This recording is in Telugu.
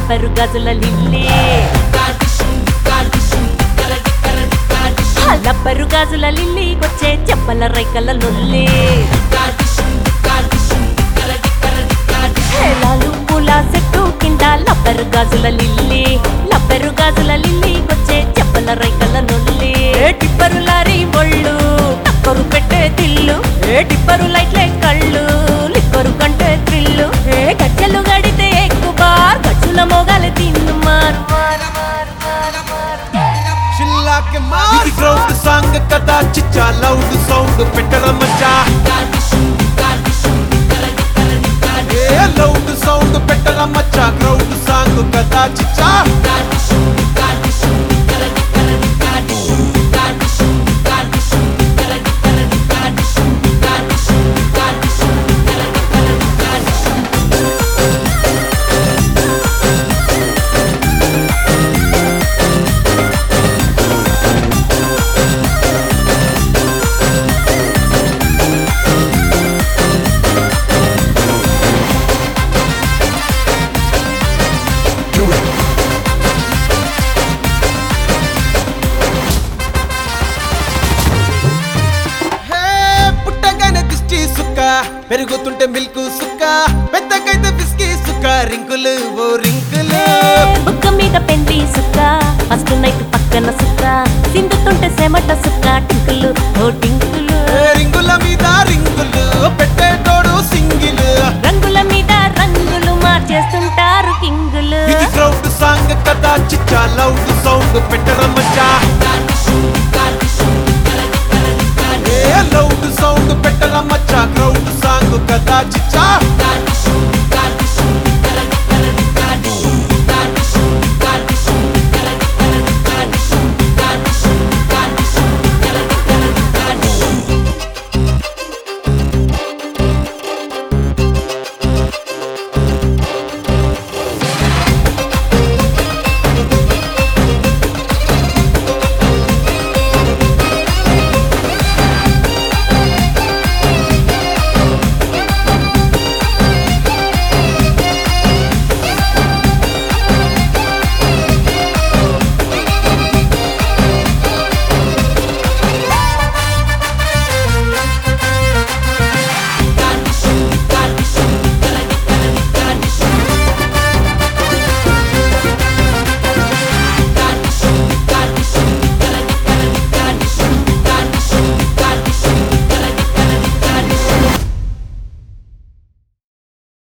లబ్బరు గజుల లిల్లీ ఆ లబ్బరు గాజుల లిల్లీకొచ్చే చెప్పల రైకల లొల్లి హేలాలు పూల చెట్టు కింద లబ్బరు గాజుల లిల్లీ లబ్బరు గాజుల లిల్లీకొచ్చే చెప్పల రైకల నొల్లి ఏ టిప్పరు లారీ ఒళ్ళు టక్కరు పెట్టే తిల్లు ఏ టిప్పరు లైట్లే కళ్ళు లిక్కరు కంటే త్రిల్లు ఏ గజ్జలు గడితే ఎక్కువ బార్ గజ్జుల మొగలు తిన్ను మారు మారు మారు మారు మారు చిల్లాకి మా ఇది గ్రౌండ్ సాంగ్ కదా చిచ్చా లౌడ్ సౌండ్ పెట్టర మచ్చా ఏ లౌడ్ సౌండ్ పెట్టర మచ్చా గ్రౌండ్ సాంగ్ కదా చిచ్చా హే పుట్టగానే దిష్టి సుక్క పెరుగుతుంటే మిల్క్ సుక్క పెద్దకైతే బిస్కీ సుక్క రింకులు ఓ రింకులు బుక్క మీద పెండి సుక్క ఫస్ట్ నైట్ పక్కన సుక్క సిందుతుంటే సెమట సుక్క టింకులు ఓ టింకులు ఏ రింగుల మీద రింగులు పెట్టేటోడు సింగిల్ రంగుల మీద రంగులు మార్చేస్తుంటారు కింగులు ఇది గ్రౌండ్ సాంగ్ కదా చిచ్చా లౌడ్